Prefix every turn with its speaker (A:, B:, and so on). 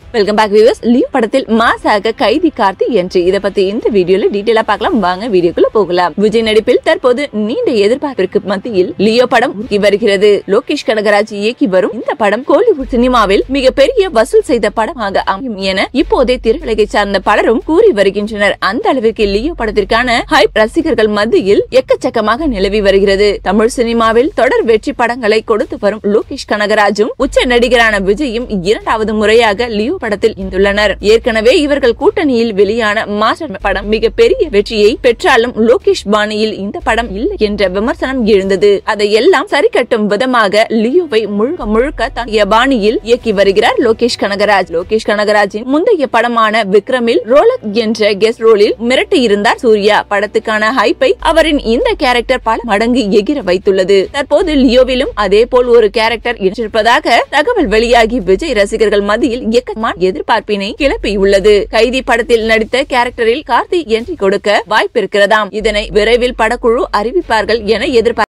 A: welcome back viewers leave படத்தில் மாசாக கைதி கார்த்தி என்று இத பத்தி இந்த வீடியோல டீடைலா பார்க்கலாம் வாங்க வீடியோக்குள்ள போகலாம் விஜய் நடிப்பில் தற்போது நீண்ட எதிர்பார்ப்பிற்கு மத்தியில் லியோ படம் உருகி வருகிறது லோகேஷ் கனகராஜ் இயக்கி வரும் இந்த படம் கோலிவுட் சினிமாவில் மிகப்பெரிய வசூல் செய்த படமாக அமையும் என இப்போதே திரையுலகை சார்ந்த பலரும் கூறி வருகின்றனர் அந்த அளவிற்கு லியோ படத்திற்கான ஹைப் ரசிகர்கள் மத்தியில் எக்கச்சக்கமாக நிலவி வருகிறது தமிழ் சினிமாவில் தொடர் வெற்றி படங்களை கொடுத்து வரும் லோகேஷ் கனகராஜும் உச்ச நடிகரான விஜயும் இரண்டாவது முறையாக லியோ படத்தில் இணைந்துள்ளனர் ஏற்கனவே இவர்கள் கூட்டணியில் வெளியான மாஸ்டர் படம் மிகப்பெரிய வெற்றியை பெற்றாலும் லோகேஷ் பாணியில் இந்த படம் இல்லை என்ற விமர்சனம் எழுந்தது அதையெல்லாம் சரி கட்டும் விதமாக லியோவை முழுக்க முழுக்க தன்னுடைய பாணியில் இயக்கி வருகிறார் லோகேஷ் கனகராஜ் லோகேஷ் கனகராஜின் முந்தைய படமான விக்ரமில் ரோலக் என்ற கெஸ்ட் ரோலில் மிரட்டி இருந்தார் சூர்யா படத்துக்கான ஹைப்பை அவரின் இந்த கேரக்டர் பல மடங்கு எகிர வைத்துள்ளது தற்போது லியோவிலும் அதே போல் ஒரு கேரக்டர் இருப்பதாக தகவல் வெளியாகி விஜய் ரசிகர்கள் மத்தியில் இயக்கமான எதிர்பார்ப்பினை கிளப்பியுள்ளது கைதி படத்தில் நடித்த கேரக்டரில் கார்த்தி என்ட்ரி கொடுக்க வாய்ப்பிருக்கிறதாம் இதனை விரைவில் படக்குழு அறிவிப்பார்கள் என எதிர்பார்க்க